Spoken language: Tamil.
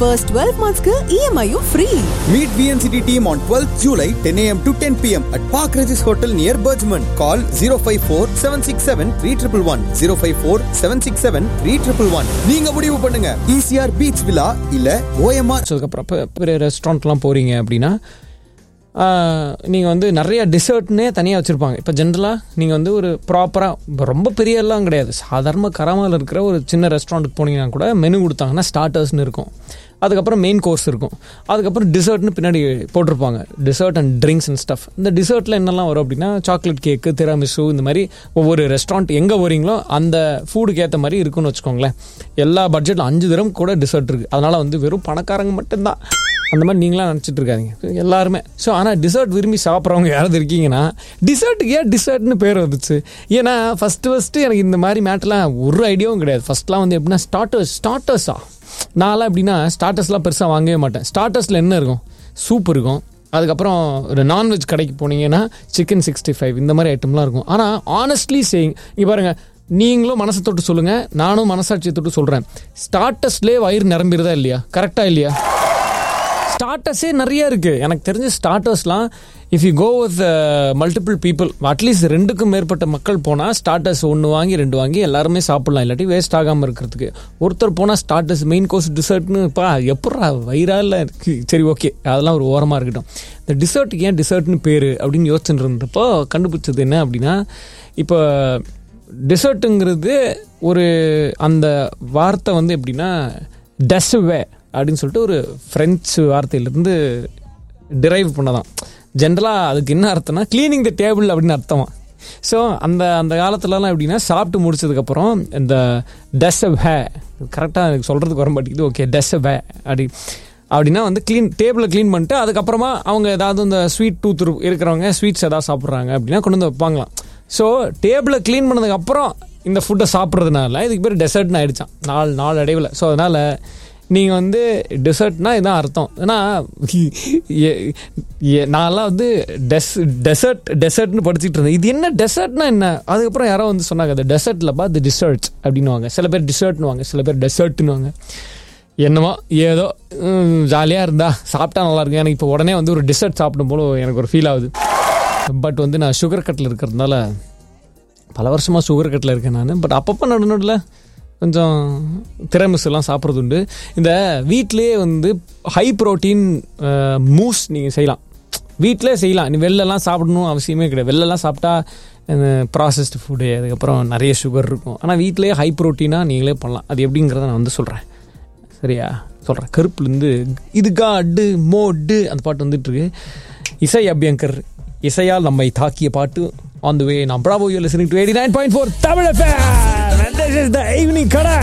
ஃபர்ஸ்ட் 12 monthsக்கு இஎம்ஐயும் free Meet VNCT team on 12th July 10 a.m. to 10 p.m. at Park Regis Hotel near Bergman. Call 054 767 3111 054 767 3111. நீங்க முடிவு பண்ணுங்க ECR Beach Villa இல்ல OMR அதுக்கப்புறம் இப்போ பெரிய ரெஸ்டாரண்ட்லாம் போகிறீங்க அப்படின்னா நீங்கள் வந்து நிறைய டிசர்ட்னே தனியாக வச்சுருப்பாங்க இப்போ ஜென்ரலாக நீங்கள் வந்து ஒரு ப்ராப்பராக ரொம்ப பெரிய எல்லாம் கிடையாது சாதாரண கராமாவில் இருக்கிற ஒரு சின்ன ரெஸ்டாரண்ட்டுக்கு போனீங்கன்னா கூட மெனு கொடுத்தாங்கன்னா ஸ்டார்டர்ஸ்னு இருக்கும் அதுக்கப்புறம் மெயின் கோர்ஸ் இருக்கும் அதுக்கப்புறம் டிசர்ட்னு பின்னாடி போட்டிருப்பாங்க dessert and drinks and stuff இந்த டிசர்ட்டில் என்னெல்லாம் வரும் அப்படின்னா சாக்லேட் கேக்கு திராமிசு இந்த மாதிரி ஒவ்வொரு ரெஸ்டாரண்ட் எங்கே வரீங்களோ அந்த ஃபுட்டுக்கு ஏற்ற மாதிரி இருக்குன்னு வச்சுக்கோங்களேன் எல்லா பட்ஜெட்டில் அஞ்சு தரம் கூட டிசர்ட் இருக்குது அதனால் வந்து வெறும் பணக்காரங்க மட்டும்தான் அந்த மாதிரி நீங்களாம் நினச்சிட்டு இருக்காதீங்க எல்லாருமே ஸோ ஆனால் டிசர்ட் விரும்பி சாப்பிட்றவங்க யாராவது இருக்கீங்கன்னா டிசர்ட்டுக்கு ஏன் டிசர்ட்னு பேர் வந்துச்சு ஏன்னா ஃபஸ்ட்டு ஃபஸ்ட்டு எனக்கு இந்த மாதிரி மேட்டெலாம் ஒரு ஐடியாவும் கிடையாது ஃபஸ்ட்லாம் வந்து எப்படின்னா ஸ்டார்டர்ஸ் ஸ்டார்டர்ஸா நான்லாம் எப்படின்னா ஸ்டார்டர்ஸ்லாம் பெருசாக வாங்கவே மாட்டேன் ஸ்டார்டர்ஸில் என்ன இருக்கும் சூப் இருக்கும் அதுக்கப்புறம் ஒரு நான்வெஜ் கடைக்கு போனீங்கன்னா சிக்கன் சிக்ஸ்டி ஃபைவ் இந்த மாதிரி ஐட்டம்லாம் இருக்கும் ஆனால் ஆனஸ்ட்லி சேயிங் இங்கே பாருங்கள் நீங்களும் மனசை தொட்டு சொல்லுங்கள் நானும் மனசாட்சியை தொட்டு சொல்கிறேன் ஸ்டார்டர்ஸ்லேயே வயிறு நிரம்பிடுதா இல்லையா கரெக்டாக இல்லையா ஸ்டார்டர்ஸே நிறைய இருக்குது எனக்கு தெரிஞ்ச ஸ்டார்டர்ஸ்லாம் if you go with multiple people at least ரெண்டுக்கும் மேற்பட்ட மக்கள் போனால் ஸ்டார்டர்ஸ் ஒன்று வாங்கி ரெண்டு வாங்கி எல்லாருமே சாப்பிட்லாம் இல்லாட்டி வேஸ்ட் ஆகாமல் இருக்கிறதுக்கு ஒருத்தர் போனால் ஸ்டார்டர்ஸ் மெயின் கோர்ஸ் டிசர்ட்னு இப்போ எப்பட்றா வயிறா இல்லை சரி ஓகே அதெல்லாம் ஒரு ஓரமாக இருக்கட்டும் இந்த டிசர்ட்டுக்கு ஏன் டிசர்ட்னு பேர் அப்படின்னு யோசிச்சுட்டு இருந்தப்போ கண்டுபிடிச்சது என்ன அப்படின்னா இப்போ டிசர்ட்டுங்கிறது ஒரு அந்த வார்த்தை வந்து எப்படின்னா டஸ்வே அப்படின்னு சொல்லிட்டு ஒரு ஃப்ரெஞ்சு வார்த்தையிலேருந்து டிரைவ் பண்ணதான் ஜென்ரலாக அதுக்கு என்ன அர்த்தம்னா க்ளீனிங் த டேபிள் அப்படின்னு அர்த்தமா ஸோ அந்த அந்த காலத்துலலாம் எப்படின்னா சாப்பிட்டு முடிச்சதுக்கப்புறம் இந்த டஸ் வே கரெக்டாக எனக்கு சொல்கிறதுக்கு வர மாட்டேங்குது ஓகே டஸ் வே அப்படி அப்படின்னா வந்து க்ளீன் டேபிளை க்ளீன் பண்ணிட்டு அதுக்கப்புறமா அவங்க ஏதாவது இந்த ஸ்வீட் டூத் இருக்கிறவங்க ஸ்வீட்ஸ் ஏதாவது சாப்பிட்றாங்க அப்படின்னா கொண்டு வந்து வைப்பாங்களாம் ஸோ டேபிளை க்ளீன் பண்ணதுக்கப்புறம் இந்த ஃபுட்டை சாப்பிட்றதுனால இதுக்கு பேர் டெசர்ட்னு ஆயிடுச்சான் நாலு நாலு அடைவில் ஸோ அதனால் நீங்கள் வந்து டெசர்ட்னா இதான் அர்த்தம் ஏன்னா எ- எ- நான்லாம் வந்து டெஸ் டெசர்ட் டெசர்ட்னு படிச்சுட்டு இருந்தேன் இது என்ன டெசர்ட்னா என்ன அதுக்கப்புறம் யாரோ வந்து சொன்னாங்க அது டெசர்ட்லப்பா அது டிசர்ட்ஸ் அப்படின்னுவாங்க சில பேர் டிசர்ட்னுவாங்க சில பேர் டெசர்ட்னுவாங்க என்னமோ ஏதோ ஜாலியாக இருந்தா சாப்பிட்டா நல்லா இருக்கும் எனக்கு இப்போ உடனே வந்து ஒரு டிசர்ட் சாப்பிடும் போல எனக்கு ஒரு ஃபீல் ஆகுது பட் வந்து நான் சுகர் கட்டில் இருக்கிறதுனால பல வருஷமாக சுகர் கட்டில் இருக்கேன் நான் பட் அப்பப்போ நடு நடுவில் கொஞ்சம் திறமிசுலாம் சாப்பிட்றது உண்டு இந்த வீட்டிலேயே வந்து ஹை ப்ரோட்டீன் மூஸ் நீங்கள் செய்யலாம் வீட்டிலே செய்யலாம் நீ வெளிலலாம் சாப்பிடணும் அவசியமே கிடையாது வெளிலலாம் சாப்பிட்டா ப்ராசஸ்டு ஃபுட்டு அதுக்கப்புறம் நிறைய சுகர் இருக்கும் ஆனால் வீட்டிலேயே ஹை ப்ரோட்டீனாக நீங்களே பண்ணலாம் அது எப்படிங்கிறத நான் வந்து சொல்கிறேன் சரியா சொல்கிறேன் கருப்புலேருந்து இதுக்கா அட்டு மோட்டு அந்த பாட்டு வந்துட்டு இருக்கு இசை அபியங்கர் இசையால் நம்மை தாக்கிய பாட்டு ஆன் த வே நான் bravo you listening to eighty nine point four Tamil evening கடை